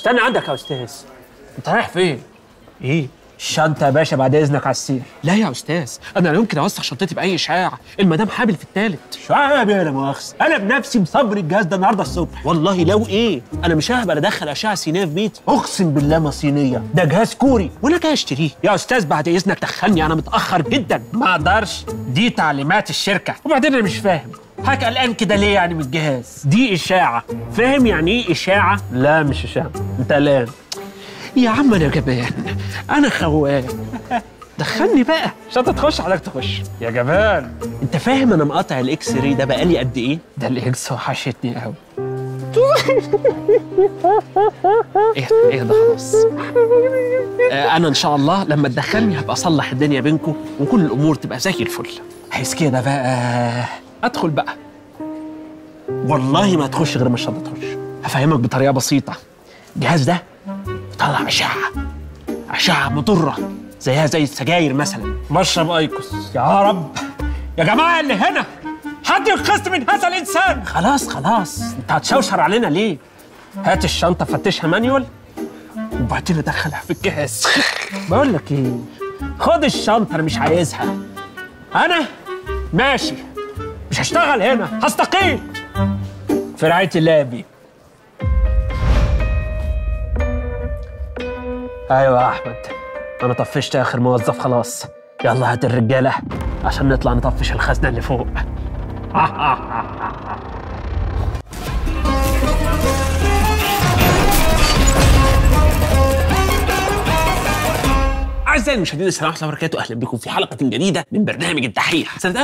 استنى عندك يا استاذ انت رايح فين؟ ايه الشنطه يا باشا بعد اذنك على السير لا يا استاذ انا لا يمكن اوسخ شنطتي باي اشعاع المدام حامل في التالت شعب يا لا مؤاخذه انا بنفسي مصبر الجهاز ده النهارده الصبح والله لو ايه انا مش هقبل ادخل اشعه صينيه في بيتي اقسم بالله ما صينيه ده جهاز كوري وانا جاي اشتريه يا استاذ بعد اذنك دخلني انا متاخر جدا ما اقدرش دي تعليمات الشركه وبعدين انا مش فاهم حضرتك قلقان كده ليه يعني من الجهاز دي اشاعه فاهم يعني ايه اشاعه لا مش اشاعه انت قلقان يا عم انا جبان انا خوان دخلني بقى عشان تخش حضرتك تخش يا جبان انت فاهم انا مقاطع الاكس راي ده بقالي قد ايه ده الاكس وحشتني قوي ايه ايه ده خلاص آه، انا ان شاء الله لما تدخلني هبقى اصلح الدنيا بينكم وكل الامور تبقى زي الفل عايز كده بقى ادخل بقى والله ما هتخش غير ما الشنطه تخش هفهمك بطريقه بسيطه الجهاز ده بيطلع اشعه اشعه مضره زيها زي السجاير مثلا مشرب ايكوس يا رب يا جماعه اللي هنا حد ينقذ من هذا الانسان خلاص خلاص انت هتشوشر علينا ليه هات الشنطه فتشها مانيوال وبعدين ادخلها في الجهاز بقول لك ايه خد الشنطه انا مش عايزها انا ماشي مش هشتغل هنا هستقيل في رعايه الله يا بيه ايوه يا احمد انا طفشت اخر موظف خلاص يلا هات الرجاله عشان نطلع نطفش الخزنه اللي فوق أعزائي المشاهدين السلام عليكم ورحمة الله وبركاته أهلا بكم في حلقة جديدة من برنامج الدحيح سنة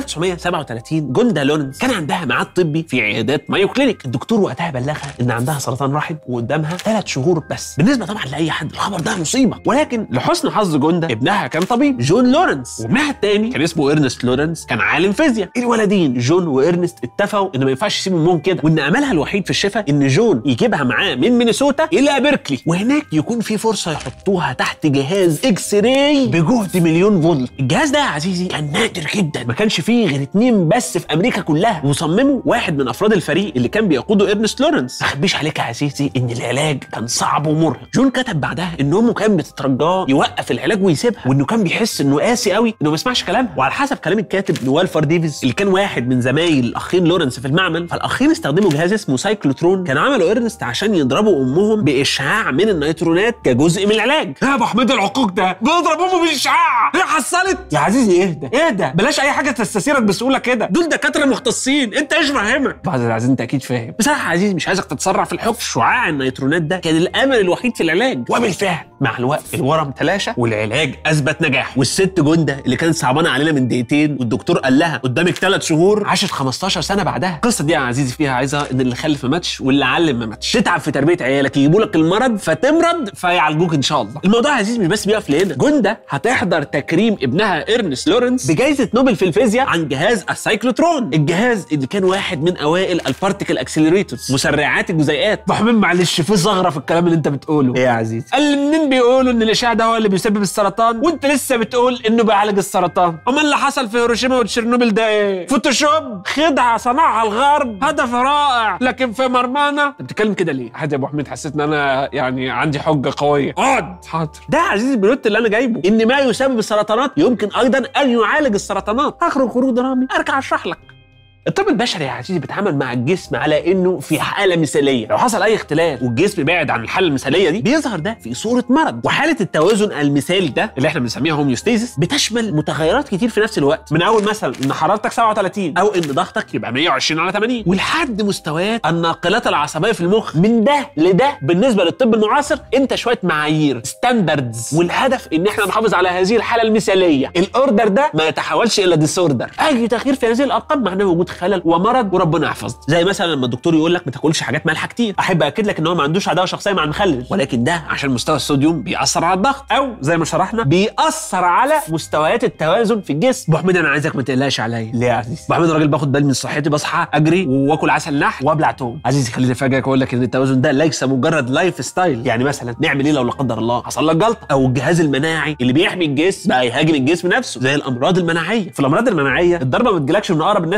1937 جوندا لورنس كان عندها ميعاد طبي في عيادات مايو كلينيك الدكتور وقتها بلغها إن عندها سرطان رحم وقدامها ثلاث شهور بس بالنسبة طبعا لأي حد الخبر ده مصيبة ولكن لحسن حظ جوندا ابنها كان طبيب جون لورنس وابنها الثاني كان اسمه إرنست لورنس كان عالم فيزياء الولدين جون وإرنست اتفقوا إن ما ينفعش يسيبوا امهم كده وإن أملها الوحيد في الشفاء إن جون يجيبها معاه من مينيسوتا إلى بيركلي وهناك يكون في فرصة يحطوها تحت جهاز اكس راي بجهد مليون فولت الجهاز ده يا عزيزي كان نادر جدا ما كانش فيه غير اتنين بس في امريكا كلها وصممه واحد من افراد الفريق اللي كان بيقوده ارنست لورنس ما اخبيش عليك يا عزيزي ان العلاج كان صعب ومرهق جون كتب بعدها ان امه كان بتترجاه يوقف العلاج ويسيبها وانه كان بيحس انه قاسي قوي انه ما يسمعش كلامها وعلى حسب كلام الكاتب نوالفر ديفيز اللي كان واحد من زمايل الاخين لورنس في المعمل فالاخين استخدموا جهاز اسمه سايكلوترون كان عمله ارنست عشان يضربوا امهم باشعاع من النيترونات كجزء من العلاج يا ابو حميد العقوق ده بيضرب امه بالاشعاع هي حصلت يا عزيزي اهدى اهدى بلاش اي حاجه تستثيرك بسهوله كده دول دكاتره مختصين انت ايش فاهمك بعد العزيز انت اكيد فاهم بصراحه يا عزيزي مش عايزك تتسرع في الحكم شعاع النيترونات ده كان الامل الوحيد في العلاج وبالفعل مع الوقت الورم تلاشى والعلاج اثبت نجاح والست جنده اللي كانت صعبانه علينا من دقيقتين والدكتور قال لها قدامك ثلاث شهور عاشت 15 سنه بعدها القصه دي يا عزيزي فيها عايزه ان اللي خلف ما ماتش واللي علم ما ماتش تتعب في تربيه عيالك يجيبوا لك المرض فتمرض فيعالجوك ان شاء الله الموضوع يا عزيزي مش بس بيقف لهنا جنده هتحضر تكريم ابنها ارنست لورنس بجائزه نوبل في الفيزياء عن جهاز السايكلوترون الجهاز اللي كان واحد من اوائل البارتيكل اكسلريتورز مسرعات الجزيئات محمد معلش في ثغره في الكلام اللي انت بتقوله ايه يا عزيزي قال منين بيقولوا ان الاشعاع ده هو اللي بيسبب السرطان وانت لسه بتقول انه بيعالج السرطان امال اللي حصل في هيروشيما وتشيرنوبل ده ايه فوتوشوب خدعه صنعها الغرب هدف رائع لكن في مرمانا انت بتتكلم كده ليه عادي يا ابو حميد حسيت ان انا يعني عندي حجه قويه اقعد حاضر ده يا عزيزي البلوت اللي انا جايبه ان ما يسبب السرطانات يمكن ايضا ان يعالج السرطانات اخرج خروج درامي ارجع اشرح لك الطب البشري يا عزيزي بيتعامل مع الجسم على انه في حاله مثاليه لو حصل اي اختلاف والجسم بعد عن الحاله المثاليه دي بيظهر ده في صوره مرض وحاله التوازن المثالي ده اللي احنا بنسميها هوميوستيزيس بتشمل متغيرات كتير في نفس الوقت من اول مثلا ان حرارتك 37 او ان ضغطك يبقى 120 على 80 ولحد مستويات الناقلات العصبيه في المخ من ده لده بالنسبه للطب المعاصر انت شويه معايير ستاندردز والهدف ان احنا نحافظ على هذه الحاله المثاليه الاوردر ده ما يتحولش الى ديسوردر اي تغيير في هذه الارقام معناه وجود خلل ومرض وربنا يحفظنا زي مثلا لما الدكتور يقول لك ما تاكلش حاجات مالحه كتير احب اكد لك ان هو ما عندوش عداوه شخصيه مع المخلل ولكن ده عشان مستوى الصوديوم بيأثر على الضغط او زي ما شرحنا بيأثر على مستويات التوازن في الجسم ابو حميد انا عايزك ما تقلقش عليا ليه يا عزيزي ابو حميد راجل باخد بالي من صحتي بصحى اجري واكل عسل نحل وابلع توم عزيزي خليني افاجئك واقول لك ان التوازن ده ليس مجرد لايف ستايل يعني مثلا نعمل ايه لو لا قدر الله حصل لك جلطه او الجهاز المناعي اللي بيحمي الجسم بقى يهاجم الجسم نفسه زي الامراض المناعيه في الامراض المناعيه الضربه ما بتجيلكش من اقرب الناس ليك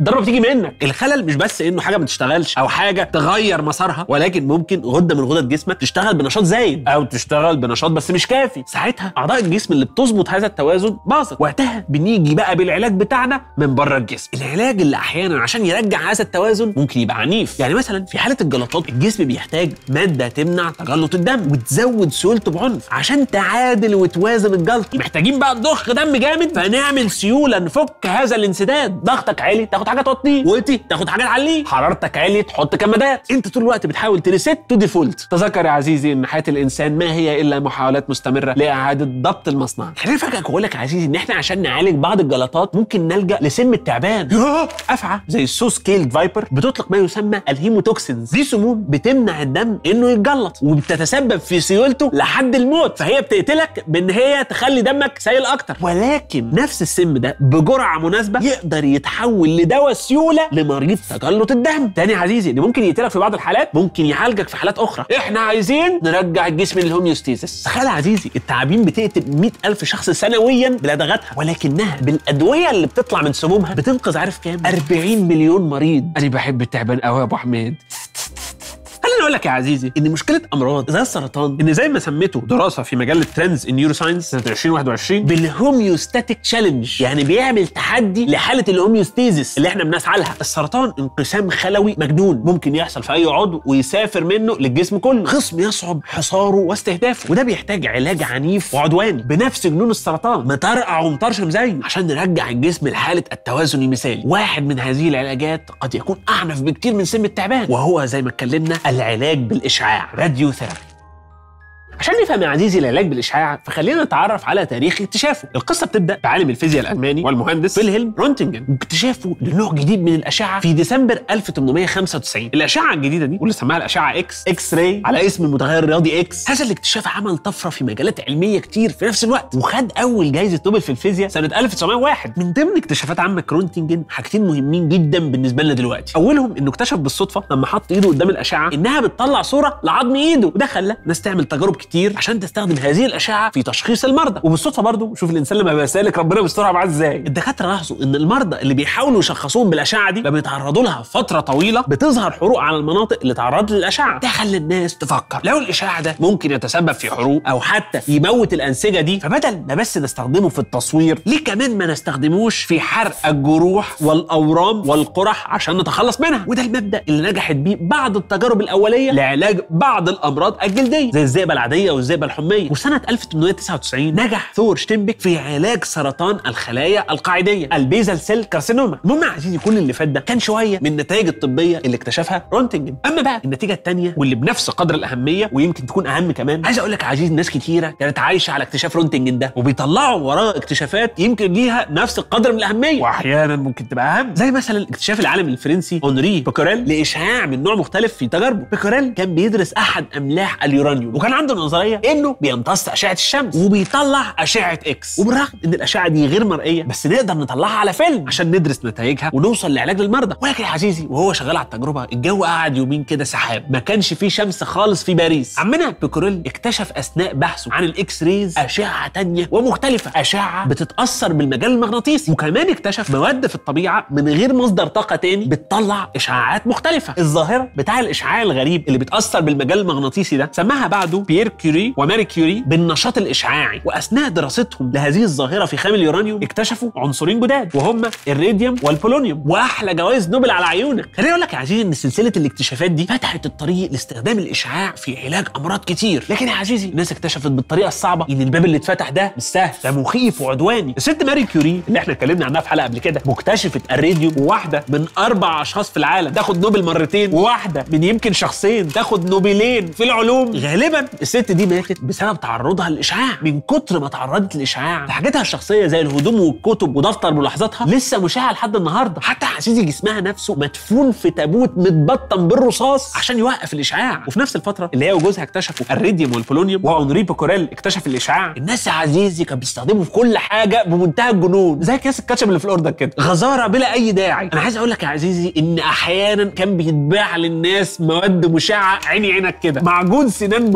الضربه بتيجي منك الخلل مش بس انه حاجه ما تشتغلش او حاجه تغير مسارها ولكن ممكن غده من غدد جسمك تشتغل بنشاط زايد او تشتغل بنشاط بس مش كافي ساعتها اعضاء الجسم اللي بتظبط هذا التوازن باظت وقتها بنيجي بقى بالعلاج بتاعنا من بره الجسم العلاج اللي احيانا عشان يرجع هذا التوازن ممكن يبقى عنيف يعني مثلا في حاله الجلطات الجسم بيحتاج ماده تمنع تجلط الدم وتزود سيولته بعنف عشان تعادل وتوازن الجلط محتاجين بقى نضخ دم جامد فنعمل سيوله نفك هذا الانسداد ضغطك عالي تاخد حاجه توطيه وطي تاخد حاجه تعليه حرارتك عالي تحط كمادات انت طول الوقت بتحاول تريست تو ديفولت تذكر يا عزيزي ان حياه الانسان ما هي الا محاولات مستمره لاعاده ضبط المصنع خليني افاجئك واقول لك يا عزيزي ان احنا عشان نعالج بعض الجلطات ممكن نلجا لسم التعبان افعى زي السو سكيلد فايبر بتطلق ما يسمى الهيموتوكسينز دي سموم بتمنع الدم انه يتجلط وبتتسبب في سيولته لحد الموت فهي بتقتلك بان هي تخلي دمك سائل اكتر ولكن نفس السم ده بجرعه مناسبه يقدر يتحول لدواء سيوله لمريض تجلط الدم تاني يا عزيزي اللي ممكن يقتلك في بعض الحالات ممكن يعالجك في حالات اخرى احنا عايزين نرجع الجسم للهوميوستيزس تخيل يا عزيزي التعابين بتقتل 100 الف شخص سنويا بلدغتها ولكنها بالادويه اللي بتطلع من سمومها بتنقذ عارف كام 40 مليون مريض انا بحب التعبان قوي يا ابو حميد خليني اقول لك يا عزيزي ان مشكله امراض زي السرطان ان زي ما سميته دراسه في مجله ترندز ان نيورو ساينس سنه 2021 بالهوميوستاتيك تشالنج يعني بيعمل تحدي لحاله الهوميوستيزس اللي احنا بنسعى لها السرطان انقسام خلوي مجنون ممكن يحصل في اي عضو ويسافر منه للجسم كله خصم يصعب حصاره واستهدافه وده بيحتاج علاج عنيف وعدواني بنفس جنون السرطان مطرقع ومطرشم زيه عشان نرجع الجسم لحاله التوازن المثالي واحد من هذه العلاجات قد يكون اعنف بكتير من سم التعبان وهو زي ما اتكلمنا العلاج بالاشعاع راديو ثيرابي عشان نفهم يا عزيزي العلاج بالاشعاع فخلينا نتعرف على تاريخ اكتشافه القصه بتبدا بعالم الفيزياء الالماني والمهندس فيلهلم رونتنجن واكتشافه لنوع جديد من الاشعه في ديسمبر 1895 الاشعه الجديده دي واللي سماها الاشعه اكس اكس راي على اسم المتغير الرياضي اكس هذا الاكتشاف عمل طفره في مجالات علميه كتير في نفس الوقت وخد اول جائزه نوبل في الفيزياء سنه 1901 من ضمن اكتشافات عمك رونتنجن حاجتين مهمين جدا بالنسبه لنا دلوقتي اولهم انه اكتشف بالصدفه لما حط ايده قدام الاشعه انها بتطلع صوره لعظم ايده وده خلى ناس تعمل تجارب كتير عشان تستخدم هذه الاشعه في تشخيص المرضى وبالصدفه برضو شوف الانسان لما بيبقى سالك ربنا بيسترها معاه ازاي الدكاتره لاحظوا ان المرضى اللي بيحاولوا يشخصوهم بالاشعه دي لما يتعرضوا لها فتره طويله بتظهر حروق على المناطق اللي تعرضت للاشعه ده خلى الناس تفكر لو الاشعاع ده ممكن يتسبب في حروق او حتى يموت الانسجه دي فبدل ما بس نستخدمه في التصوير ليه كمان ما نستخدموش في حرق الجروح والاورام والقرح عشان نتخلص منها وده المبدا اللي نجحت بيه بعض التجارب الاوليه لعلاج بعض الامراض الجلديه زي الذئبه العاديه والذئبه الحميه وسنه 1899 نجح ثور شتينبك في علاج سرطان الخلايا القاعديه البيزل سيل كارسينوما المهم يا عزيزي كل اللي فات ده كان شويه من النتائج الطبيه اللي اكتشفها رونتنجن اما بقى النتيجه الثانيه واللي بنفس قدر الاهميه ويمكن تكون اهم كمان عايز اقول لك يا عزيزي ناس كتيره كانت عايشه على اكتشاف رونتنجن ده وبيطلعوا وراه اكتشافات يمكن ليها نفس القدر من الاهميه واحيانا ممكن تبقى اهم زي مثلا اكتشاف العالم الفرنسي اونري بيكوريل لاشعاع من نوع مختلف في تجاربه بيكوريل كان بيدرس احد املاح اليورانيوم وكان عنده نظريه انه بيمتص اشعه الشمس وبيطلع اشعه اكس وبالرغم ان الاشعه دي غير مرئيه بس نقدر نطلعها على فيلم عشان ندرس نتائجها ونوصل لعلاج للمرضى ولكن يا عزيزي وهو شغال على التجربه الجو قعد يومين كده سحاب ما كانش فيه شمس خالص في باريس عمنا بيكوريل اكتشف اثناء بحثه عن الاكس ريز اشعه تانية ومختلفه اشعه بتتاثر بالمجال المغناطيسي وكمان اكتشف مواد في الطبيعه من غير مصدر طاقه تاني بتطلع اشعاعات مختلفه الظاهره بتاع الاشعاع الغريب اللي بتاثر بالمجال المغناطيسي ده سماها بعده بيير كيوري وماري كيوري بالنشاط الاشعاعي واثناء دراستهم لهذه الظاهره في خام اليورانيوم اكتشفوا عنصرين جداد وهما الراديوم والبولونيوم واحلى جوائز نوبل على عيونك خليني اقول لك يا عزيزي ان سلسله الاكتشافات دي فتحت الطريق لاستخدام الاشعاع في علاج امراض كتير لكن يا عزيزي الناس اكتشفت بالطريقه الصعبه ان الباب اللي اتفتح ده مش سهل ده مخيف وعدواني الست ماري كيوري اللي احنا اتكلمنا عنها في حلقه قبل كده مكتشفه الراديوم وواحده من اربع اشخاص في العالم تاخد نوبل مرتين وواحده من يمكن شخصين تاخد نوبلين في العلوم غالبا الست دي ماتت بسبب تعرضها للاشعاع من كتر ما تعرضت للاشعاع حاجاتها الشخصيه زي الهدوم والكتب ودفتر ملاحظاتها لسه مشعه لحد النهارده حتى عزيزي جسمها نفسه مدفون في تابوت متبطن بالرصاص عشان يوقف الاشعاع وفي نفس الفتره اللي هي وجوزها اكتشفوا الريديوم والبولونيوم واونري بوكوريل اكتشف الاشعاع الناس يا عزيزي كانوا بيستخدموا في كل حاجه بمنتهى الجنون زي كيس الكاتشب اللي في الاردن كده غزاره بلا اي داعي انا عايز اقول لك يا عزيزي ان احيانا كان بيتباع للناس مواد مشعه عيني عينك كده معجون سنان مشع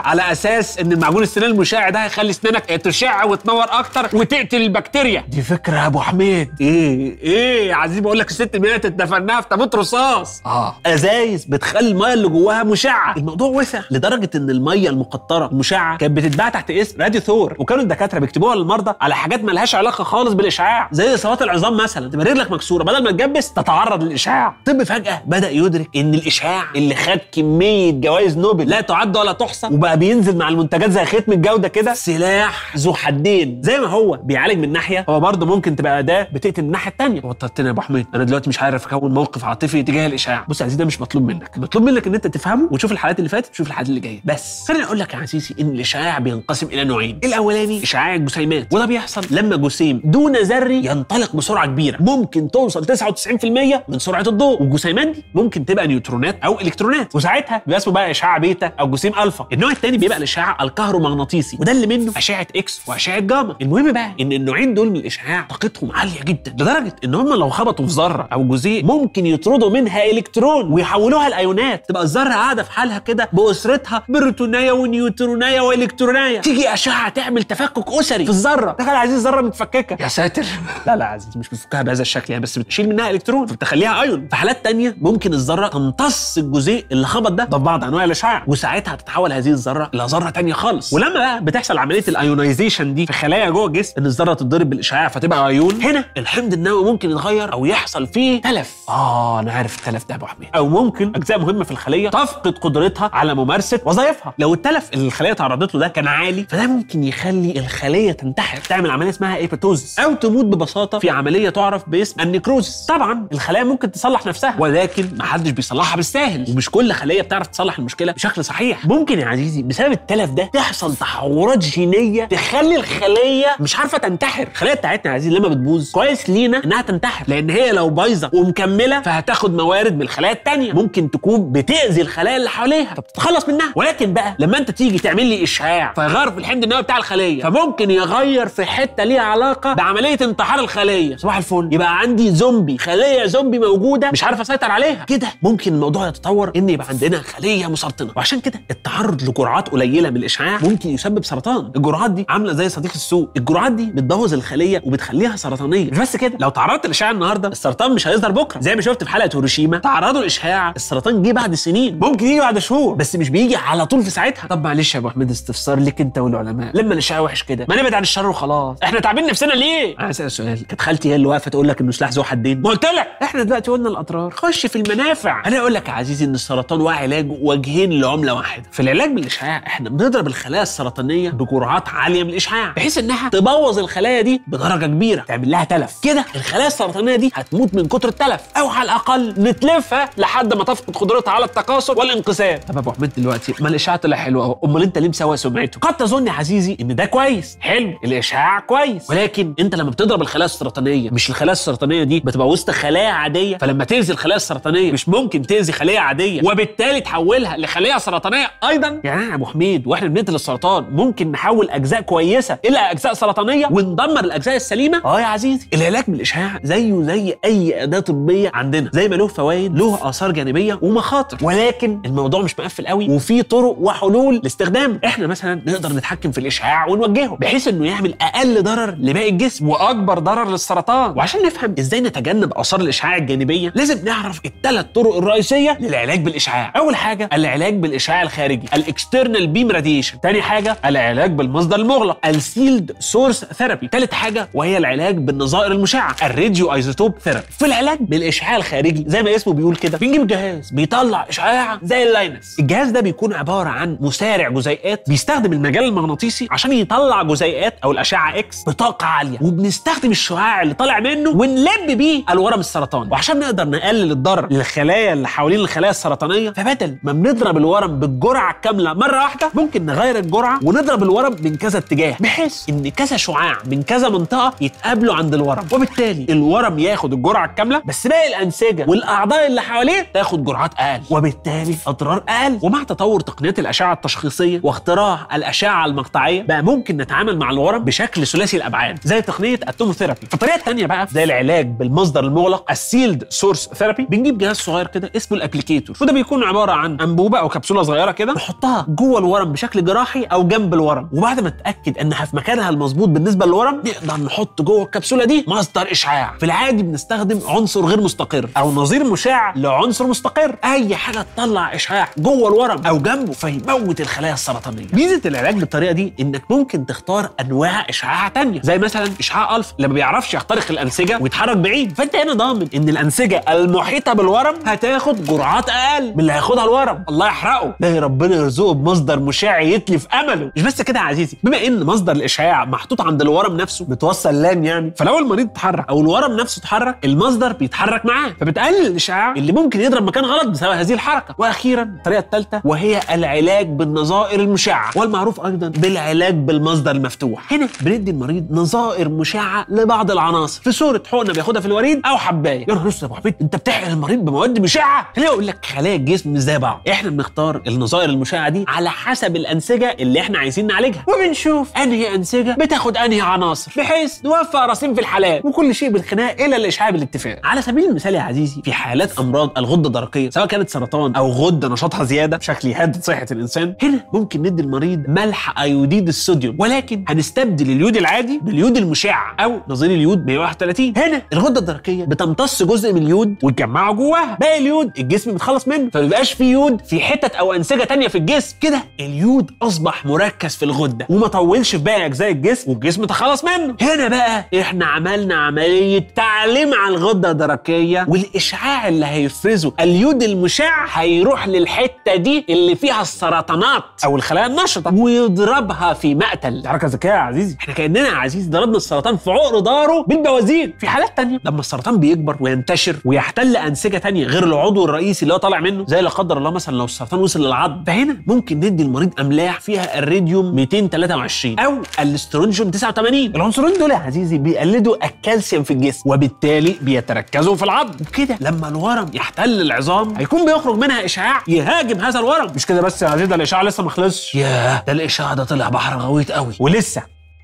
على اساس ان المعجون السنان المشع ده هيخلي اسنانك تشع وتنور اكتر وتقتل البكتيريا دي فكره يا ابو حميد ايه ايه عايزين بقول لك الست ماتت دفناها في تابوت رصاص اه ازايز بتخلي الميه اللي جواها مشعه الموضوع وسع لدرجه ان الميه المقطره المشعه كانت بتتباع تحت اسم راديو ثور وكانوا الدكاتره بيكتبوها للمرضى على حاجات ملهاش علاقه خالص بالاشعاع زي اصابات العظام مثلا تبقى رجلك مكسوره بدل ما تجبس تتعرض للاشعاع الطب فجاه بدا يدرك ان الاشعاع اللي خد كميه جوائز نوبل لا تعد ولا تحصى وبقى بينزل مع المنتجات زي ختم الجوده كده سلاح ذو حدين زي ما هو بيعالج من ناحيه هو برضه ممكن تبقى اداه بتقتل من الناحيه الثانيه وطرتني يا ابو حميد انا دلوقتي مش عارف اكون موقف عاطفي تجاه الاشعاع بص يا عزيزي ده مش مطلوب منك مطلوب منك ان انت تفهمه وتشوف الحلقات اللي فاتت وتشوف الحلقات اللي جايه بس خليني اقول لك يا عزيزي ان الاشعاع بينقسم الى نوعين الاولاني اشعاع الجسيمات وده بيحصل لما جسيم دون ذري ينطلق بسرعه كبيره ممكن توصل 99% من سرعه الضوء والجسيمات دي ممكن تبقى نيوترونات او الكترونات وساعتها بيبقى اسمه بقى اشعاع بيتا او جسيم الفا النوع الثاني بيبقى الاشعاع الكهرومغناطيسي وده اللي منه اشعه اكس واشعه جاما المهم بقى ان النوعين دول من الاشعاع طاقتهم عاليه جدا لدرجه ان هم لو خبطوا في ذره او جزيء ممكن يطردوا منها الكترون ويحولوها لايونات تبقى الذره قاعده في حالها كده باسرتها بروتونيه ونيوترونيه والكترونيه تيجي اشعه تعمل تفكك اسري في الذره تخيل عايزين الذره متفككه يا ساتر لا لا عزيز مش بتفكها بهذا الشكل يعني بس بتشيل منها الكترون فبتخليها ايون في حالات تانية ممكن الذره تمتص الجزيء اللي خبط ده ده في بعض انواع الاشعاع وساعتها تتحول هذه الذره الى ذره تانية خالص ولما بقى بتحصل عمليه الايونايزيشن دي في خلايا جوه الجسم ان الذره تتضرب بالاشعاع فتبقى ايون هنا الحمض النووي ممكن يتغير او يحصل فيه تلف اه انا عارف التلف ده يا ابو حميد او ممكن اجزاء مهمه في الخليه تفقد قدرتها على ممارسه وظائفها لو التلف اللي الخليه تعرضت له ده كان عالي فده ممكن يخلي الخليه تنتحر تعمل عمليه اسمها ايبوتوزس او تموت ببساطه في عمليه تعرف باسم النيكروزس طبعا الخلايا ممكن تصلح نفسها ولكن ما حدش بيصلحها بالساهل ومش كل خليه بتعرف تصلح المشكله بشكل صحيح ممكن يا عزيزي بسبب التلف ده تحصل تحورات جينيه تخلي الخليه مش عارفه تنتحر الخليه بتاعتنا يا عزيزي لما بتبوظ كويس لينا انها تنتحر لان هي لو بايظه ومكمله فهتاخد موارد من الخلايا التانيه ممكن تكون بتاذي الخلايا اللي حواليها فبتتخلص منها ولكن بقى لما انت تيجي تعمل لي اشعاع فيغير في الحمض النووي بتاع الخليه فممكن يغير في حته ليها علاقه بعمليه انتحار الخليه صباح الفل يبقى عندي زومبي خليه زومبي موجوده مش عارف اسيطر عليها كده ممكن الموضوع يتطور ان يبقى عندنا خليه مسرطنه وعشان كده التعرض لجرعات قليله من الاشعاع ممكن يسبب سرطان الجرعات دي عامله زي صديق السوق الجرعات دي بتبوظ الخليه وبتخليها سرطانيه مش بس كده لو تعرضت للاشعاع النهارده السرطان مش هيظهر بكره زي ما شفت في حلقه هيروشيما تعرضوا للاشعاع السرطان جه بعد سنين ممكن يجي بعد شهور بس مش بيجي على طول في ساعتها طب معلش يا ابو حميد استفسار ليك انت والعلماء لما الاشعاع وحش كده ما نبعد عن الشر وخلاص احنا تعبين نفسنا ليه انا اسال سؤال كانت خالتي هي اللي واقفه تقول لك انه سلاح ذو حدين ما قلت لك احنا دلوقتي قلنا الاضرار خش في المنافع انا اقول لك يا عزيزي ان السرطان وعلاج وجهين لعمله واحده في العلاج بالاشعاع احنا بنضرب الخلايا السرطانيه بجرعات عاليه من الاشعاع بحيث انها تبوظ الخلايا دي بدرجه كبيره تعمل لها تلف كده الخلايا السرطانيه دي هتموت من كتر التلف او على الاقل نتلفها لحد ما تفقد قدرتها على التكاثر والانقسام طب يا ابو حميد دلوقتي ما الاشعاع طلع حلو اهو امال انت ليه مسوي سمعته قد تظن يا عزيزي ان ده كويس حلو الاشعاع كويس ولكن انت لما بتضرب الخلايا السرطانيه مش الخلايا السرطانيه دي بتبقى وسط خلايا عاديه فلما تاذي الخلايا السرطانيه مش ممكن تاذي خليه عاديه وبالتالي تحولها لخليه سرطانيه ايضا يعني أنا يا ابو حميد واحنا بنقتل السرطان ممكن نحول اجزاء كويسه الى اجزاء سرطانيه وندمر الاجزاء السليمه اه يا عزيزي العلاج بالاشعاع زيه زي اي اداه طبيه عندنا زي ما له فوائد له اثار جانبيه ومخاطر ولكن الموضوع مش مقفل قوي وفي طرق وحلول لاستخدامه احنا مثلا نقدر نتحكم في الاشعاع ونوجهه بحيث انه يعمل اقل ضرر لباقي الجسم واكبر ضرر للسرطان وعشان نفهم ازاي نتجنب اثار الاشعاع الجانبيه لازم نعرف الثلاث طرق الرئيسيه للعلاج بالاشعاع اول حاجه العلاج بالاشعاع الخارجي الاكسترنال بيم راديشن تاني حاجه العلاج بالمصدر المغلق السيلد سورس ثيرابي ثالث حاجه وهي العلاج بالنظائر المشعه الراديو ايزوتوب ثيرابي في العلاج بالاشعاع الخارجي زي ما اسمه بيقول كده بنجيب جهاز بيطلع اشعاع زي اللاينس الجهاز ده بيكون عباره عن مسارع جزيئات بيستخدم المجال المغناطيسي عشان يطلع جزيئات او الاشعه اكس بطاقه عاليه وبنستخدم الشعاع اللي طالع منه ونلب بيه الورم السرطاني وعشان نقدر نقلل الضرر للخلايا اللي حوالين الخلايا السرطانيه فبدل ما بنضرب الورم بالجرعه الكامله مره واحده ممكن نغير الجرعه ونضرب الورم من كذا اتجاه بحيث ان كذا شعاع من كذا منطقه يتقابلوا عند الورم وبالتالي الورم ياخد الجرعه الكامله بس باقي الانسجه والاعضاء اللي حواليه تاخد جرعات اقل وبالتالي اضرار اقل ومع تطور تقنيات الاشعه التشخيصيه واختراع الاشعه المقطعيه بقى ممكن نتعامل مع الورم بشكل ثلاثي الابعاد زي تقنيه التوموثيرابي الطريقه الثانيه بقى زي العلاج بالمصدر المغلق السيلد سورس ثيرابي بنجيب جهاز صغير كده اسمه الابليكيتور وده بيكون عباره عن انبوبه او كبسوله صغيره كده نحطها جوه الورم بشكل جراحي او جنب الورم وبعد ما نتاكد انها في مكانها المظبوط بالنسبه للورم نقدر نحط جوه الكبسوله دي مصدر اشعاع في العادي بنستخدم عنصر غير مستقر او نظير مشع لعنصر مستقر اي حاجه تطلع اشعاع جوه الورم او جنبه فيموت الخلايا السرطانيه ميزه العلاج بالطريقه دي انك ممكن تختار انواع اشعاع تانية زي مثلا اشعاع الف اللي ما بيعرفش يخترق الانسجه ويتحرك بعيد فانت هنا ضامن ان الانسجه المحيطه بالورم هتاخد جرعات اقل من اللي هياخدها الورم الله يحرقه ده ربنا يرزقه بمصدر مشع يتلف امله مش بس كده يا عزيزي بما ان مصدر الاشعاع محطوط عند الورم نفسه متوصل لان يعني فلو المريض اتحرك او الورم نفسه اتحرك المصدر بيتحرك معاه فبتقلل الاشعاع اللي ممكن يضرب مكان غلط بسبب هذه الحركه واخيرا الطريقه الثالثه وهي العلاج بالنظائر المشعه والمعروف ايضا بالعلاج بالمصدر المفتوح هنا بندي المريض نظائر مشعه لبعض العناصر في صوره حقنه بياخدها في الوريد او حبايه يا نهار اسود يا ابو حميد انت بتحقن المريض بمواد مشعه خليني اقول لك خلايا الجسم مش زي بعض احنا بنختار النظائر المشعه دي على حسب الانسجه اللي احنا عايزين نعالجها وبنشوف انهي انسجه بتاخد انهي عناصر بحيث نوفق راسين في الحلال وكل شيء بالخناق الا الاشعاع بالاتفاق على سبيل المثال يا عزيزي في حالات امراض الغده الدرقيه سواء كانت سرطان او غده نشاطها زياده بشكل يهدد صحه الانسان هنا ممكن ندي المريض ملح ايوديد الصوديوم ولكن هنستبدل اليود العادي باليود المشع او نظير اليود 131 هنا الغده الدرقيه بتمتص جزء من اليود وتجمعه جواها باقي اليود الجسم بيتخلص منه فما بيبقاش فيه يود في حتت او انسجه تانية في الجسم كده اليود اصبح مركز في الغده وما طولش في باقي اجزاء الجسم والجسم تخلص منه هنا بقى احنا عملنا عمليه تعليم على الغده الدرقيه والاشعاع اللي هيفرزه اليود المشع هيروح للحته دي اللي فيها السرطانات او الخلايا النشطه ويضربها في مقتل حركه ذكيه يا عزيزي احنا كاننا يا عزيزي ضربنا السرطان في عقر داره بالبوازيك في حالات تانية لما السرطان بيكبر وينتشر ويحتل انسجه تانية غير العضو الرئيسي اللي هو طالع منه زي لا قدر الله مثلا لو السرطان وصل للعظم فهنا ممكن ندي المريض املاح فيها الراديوم 223 او الاسترونجيوم 89 العنصرين دول يا عزيزي بيقلدوا الكالسيوم في الجسم وبالتالي بيتركزوا في العظم وكده لما الورم يحتل العظام هيكون بيخرج منها اشعاع يهاجم هذا الورم مش كده بس يا عزيزي ده الاشعاع لسه ما خلصش ياه ده الاشعاع ده طلع بحر غويط قوي ولسه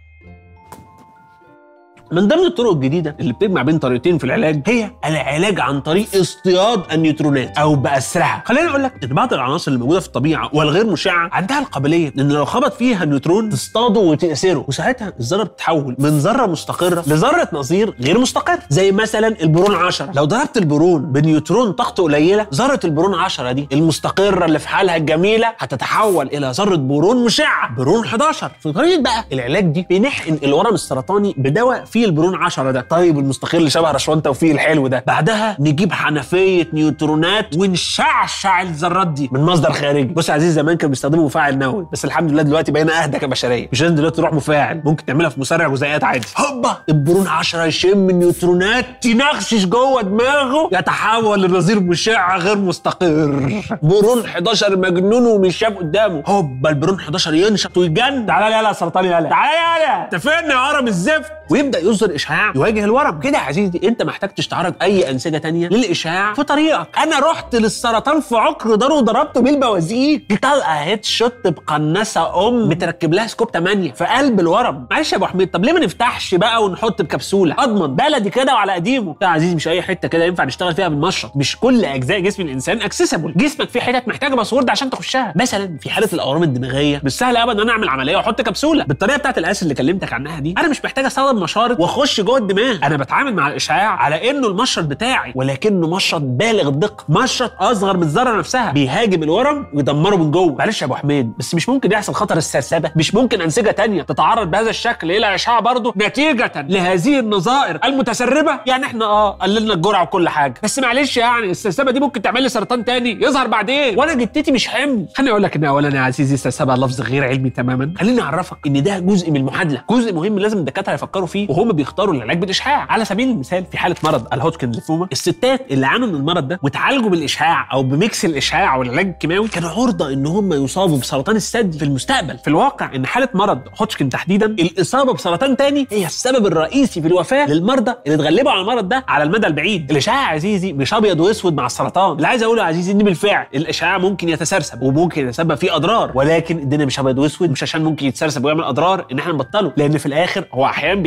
من ضمن الطرق الجديده اللي بتجمع بين طريقتين في العلاج هي العلاج عن طريق اصطياد النيوترونات او باسرها خليني اقول لك ان بعض العناصر اللي موجوده في الطبيعه والغير مشعه عندها القابليه ان لو خبط فيها النيوترون تصطاده وتأثره وساعتها الذره بتتحول من ذره مستقره لذره نظير غير مستقر زي مثلا البرون 10 لو ضربت البرون بنيوترون طاقته قليله ذره البرون 10 دي المستقره اللي في حالها الجميله هتتحول الى ذره برون مشعه برون 11 في طريقه بقى العلاج دي بنحقن الورم السرطاني بدواء فيه البرون 10 ده طيب المستقر اللي شبه رشوان توفيق الحلو ده بعدها نجيب حنفيه نيوترونات ونشعشع الذرات دي من مصدر خارجي بص يا عزيزي زمان كانوا بيستخدموا مفاعل نووي بس الحمد لله دلوقتي بقينا اهدى كبشريه مش لازم دلوقتي تروح مفاعل ممكن تعملها في مسرع جزيئات عادي هوبا البرون 10 يشم النيوترونات تنخشش جوه دماغه يتحول لنظير مشع غير مستقر برون 11 مجنون ومش شاف قدامه هوبا البرون 11 ينشط ويجن تعالى يلا يا سرطان يلا تعالى يلا انت فين يا هرم الزفت ويبدا يصدر اشعاع يواجه الورم كده يا عزيزي انت محتاج تستعرض اي انسجه تانية للاشعاع في طريقك انا رحت للسرطان في عقر داره وضربته بالبوازيك دي طلقه هيد شوت بقناصه ام متركب لها سكوب 8 في قلب الورم معلش يا ابو حميد طب ليه ما نفتحش بقى ونحط بكبسوله اضمن بلدي كده وعلى قديمه لا يا عزيزي مش اي حته كده ينفع نشتغل فيها بالمشرط مش كل اجزاء جسم الانسان اكسسبل جسمك فيه حتت محتاجه باسورد عشان تخشها مثلا في حاله الاورام الدماغيه مش سهل ابدا ان انا اعمل عمليه واحط كبسوله بالطريقه بتاعت القاس اللي كلمتك عنها دي انا مش محتاج استخدم مشارط واخش جوه الدماغ انا بتعامل مع الاشعاع على انه المشرط بتاعي ولكنه مشرط بالغ الدقه مشرط اصغر من الذره نفسها بيهاجم الورم ويدمره من جوه معلش يا ابو حميد بس مش ممكن يحصل خطر السرسبه مش ممكن انسجه تانية تتعرض بهذا الشكل الى اشعاع برضه نتيجه لهذه النظائر المتسربه يعني احنا اه قللنا الجرعه وكل حاجه بس معلش يعني السرسبه دي ممكن تعمل لي سرطان تاني يظهر بعدين وانا جدتي مش حمل خليني اقول لك ان اولا يا عزيزي السرسبه لفظ غير علمي تماما خليني اعرفك ان ده جزء من المعادله جزء مهم لازم الدكاتره يفكروا فيه وهم بيختاروا العلاج بالاشعاع على سبيل المثال في حاله مرض الهوتكن ليفوما الستات اللي عانوا من المرض ده وتعالجوا بالاشعاع او بميكس الاشعاع والعلاج الكيماوي كانوا عرضه ان هم يصابوا بسرطان الثدي في المستقبل في الواقع ان حاله مرض هوتشكن تحديدا الاصابه بسرطان تاني هي السبب الرئيسي في الوفاه للمرضى اللي اتغلبوا على المرض ده على المدى البعيد الاشعاع يا عزيزي مش ابيض واسود مع السرطان اللي عايز اقوله يا عزيزي ان بالفعل الاشعاع ممكن يتسرسب وممكن يتسبب فيه اضرار ولكن الدنيا مش ابيض واسود مش عشان ممكن يتسرسب ويعمل اضرار ان احنا نبطله لان في الاخر هو احيانا بيعالج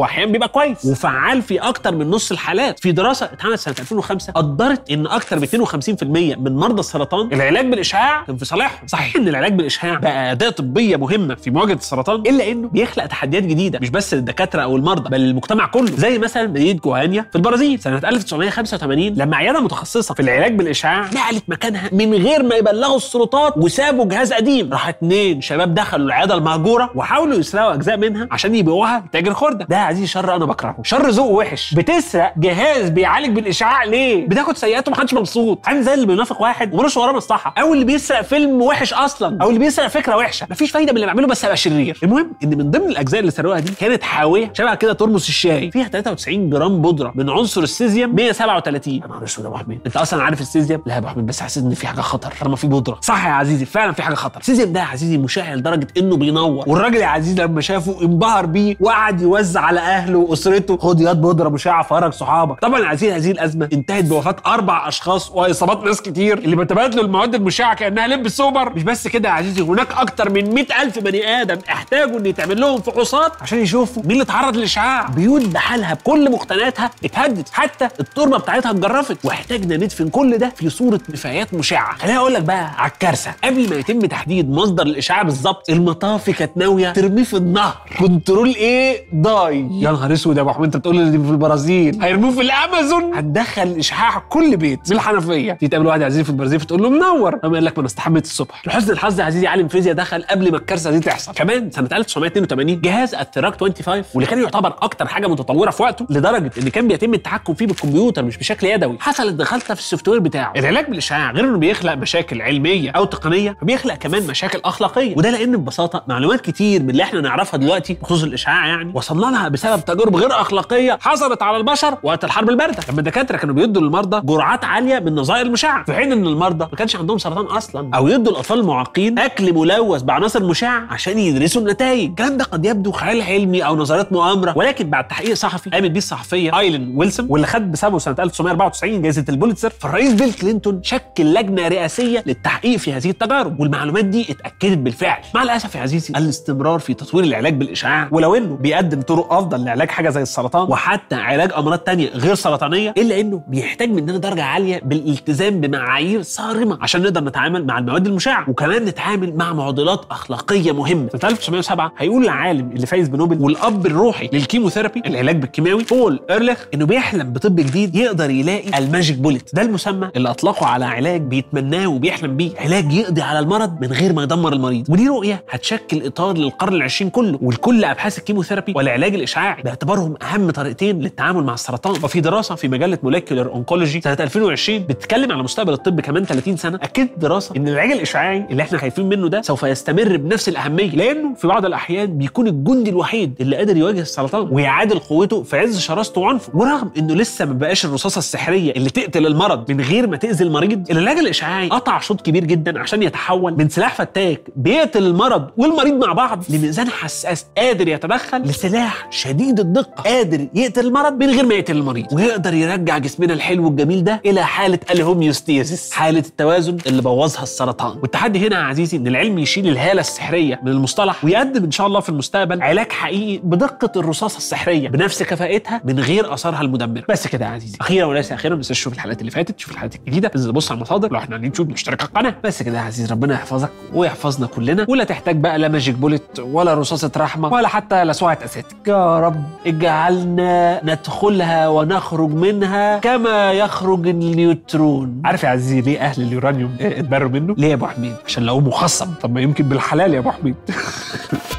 واحيانا بيبقى كويس وفعال في اكتر من نص الحالات في دراسه اتعملت سنه 2005 قدرت ان اكتر من 52% من مرضى السرطان العلاج بالاشعاع كان في صالحهم صحيح ان العلاج بالاشعاع بقى اداه طبيه مهمه في مواجهه السرطان الا انه بيخلق تحديات جديده مش بس للدكاتره او المرضى بل للمجتمع كله زي مثلا مدينه جوهانيا في البرازيل سنه 1985 لما عياده متخصصه في العلاج بالاشعاع نقلت مكانها من غير ما يبلغوا السلطات وسابوا جهاز قديم راح اتنين شباب دخلوا العياده المهجوره وحاولوا يسرقوا اجزاء منها عشان يبيعوها لتاجر خرده ده يا عزيزي شر انا بكرهه شر ذوق وحش بتسرق جهاز بيعالج بالاشعاع ليه بتاخد سيئات ومحدش مبسوط عامل زي اللي بينافق واحد وملوش وراه مصلحه او اللي بيسرق فيلم وحش اصلا او اللي بيسرق فكره وحشه مفيش فايده من اللي بعمله بس ابقى شرير المهم ان من ضمن الاجزاء اللي سرقوها دي كانت حاويه شبه كده ترمس الشاي فيها 93 جرام بودره من عنصر السيزيوم 137 يا نهار اسود يا ابو حميد انت اصلا عارف السيزيوم لا يا ابو حميد بس حاسس ان في حاجه خطر طالما في بودره صح يا عزيزي فعلا في حاجه خطر السيزيوم ده يا عزيزي مشع لدرجه انه بينور والراجل يا عزيزي لما شافه انبهر بيه وقعد يوزع على اهله واسرته خد ياض بودره مشعه فرج صحابك طبعا يا عزيزي هذه الازمه انتهت بوفاه اربع اشخاص واصابات ناس كتير اللي بتبادلوا المواد المشعه كانها لب سوبر مش بس كده يا عزيزي هناك اكتر من 100000 بني ادم احتاجوا ان يتعمل لهم فحوصات عشان يشوفوا مين اللي اتعرض للاشعاع بيوت بحالها بكل مقتنياتها اتهدت حتى التربه بتاعتها اتجرفت واحتاجنا ندفن كل ده في صوره نفايات مشعه خليني اقول لك بقى على الكارثه قبل ما يتم تحديد مصدر الاشعاع بالظبط المطافي كانت ناويه ترميه في النهر كنترول ايه ضاي يا نهار اسود يا ابو حميد انت بتقول لي دي في البرازيل هيرموه في الامازون هتدخل الاشعاع كل بيت بالحنفيه تيجي تقابل واحد يا عزيزي في البرازيل فتقول له منور قام قال لك ما انا استحميت الصبح لحسن الحظ يا عزيزي عالم فيزياء دخل قبل ما الكارثه دي تحصل كمان سنه 1982 جهاز التراك 25 واللي كان يعتبر اكتر حاجه متطوره في وقته لدرجه ان كان بيتم التحكم فيه بالكمبيوتر مش بشكل يدوي حصلت دخلته في السوفت وير بتاعه العلاج بالاشعاع غير انه بيخلق مشاكل علميه او تقنيه فبيخلق كمان مشاكل اخلاقيه وده لان ببساطه معلومات كتير من اللي احنا نعرفها دلوقتي بخصوص الاشعاع يعني وصلنا لها بسبب تجارب غير اخلاقيه حصلت على البشر وقت الحرب البارده لما الدكاتره كانوا بيدوا للمرضى جرعات عاليه من نظائر المشعه في حين ان المرضى ما كانش عندهم سرطان اصلا او يدوا الاطفال المعاقين اكل ملوث بعناصر مشعه عشان يدرسوا النتائج الكلام ده قد يبدو خيال علمي او نظريات مؤامره ولكن بعد تحقيق صحفي قامت بيه الصحفيه ايلين ويلسون واللي خد بسببه سنه 1994 جائزه البوليتسر فالرئيس بيل كلينتون شكل لجنه رئاسيه للتحقيق في هذه التجارب والمعلومات دي اتاكدت بالفعل مع الاسف يا عزيزي الاستمرار في تطوير العلاج بالاشعاع ولو انه بيقدم طرق افضل لعلاج حاجه زي السرطان وحتى علاج امراض تانية غير سرطانيه الا انه بيحتاج مننا درجه عاليه بالالتزام بمعايير صارمه عشان نقدر نتعامل مع المواد المشعه وكمان نتعامل مع معضلات اخلاقيه مهمه سنه 1907 هيقول العالم اللي فايز بنوبل والاب الروحي للكيموثيرابي العلاج بالكيماوي بول ايرليخ انه بيحلم بطب جديد يقدر يلاقي الماجيك بوليت ده المسمى اللي اطلقه على علاج بيتمناه وبيحلم بيه علاج يقضي على المرض من غير ما يدمر المريض ودي رؤيه هتشكل اطار للقرن العشرين كله ولكل ابحاث الكيموثيرابي والعلاج الاشعاعي باعتبارهم اهم طريقتين للتعامل مع السرطان وفي دراسه في مجله موليكولر اونكولوجي سنه 2020 بتتكلم على مستقبل الطب كمان 30 سنه اكدت دراسه ان العلاج الاشعاعي اللي احنا خايفين منه ده سوف يستمر بنفس الاهميه لانه في بعض الاحيان بيكون الجندي الوحيد اللي قادر يواجه السرطان ويعادل قوته في عز شراسته وعنفه ورغم انه لسه ما بقاش الرصاصه السحريه اللي تقتل المرض من غير ما تاذي المريض العلاج الاشعاعي قطع شوط كبير جدا عشان يتحول من سلاح فتاك بيقتل المرض والمريض مع بعض لميزان حساس قادر يتدخل لسلاح شديد الدقه قادر يقتل المرض من غير ما يقتل المريض ويقدر يرجع جسمنا الحلو الجميل ده الى حاله الهوميوستيزيس حاله التوازن اللي بوظها السرطان والتحدي هنا يا عزيزي ان العلم يشيل الهاله السحريه من المصطلح ويقدم ان شاء الله في المستقبل علاج حقيقي بدقه الرصاصه السحريه بنفس كفاءتها من غير اثارها المدمره بس كده يا عزيزي اخيرا وليس اخيرا ما تنساش تشوف الحلقات اللي فاتت تشوف الحلقات الجديده انزل بص على المصادر لو احنا على اليوتيوب نشترك على القناه بس كده يا عزيزي ربنا يحفظك ويحفظنا كلنا ولا تحتاج بقى لا ماجيك بوليت ولا رصاصه رحمه ولا حتى لسوعه اساتك يا رب اجعلنا ندخلها ونخرج منها كما يخرج النيوترون عارف يا عزيزي ليه اهل اليورانيوم اتبروا منه ليه يا ابو حميد عشان لقوه مخصب طب ما يمكن بالحلال يا ابو حميد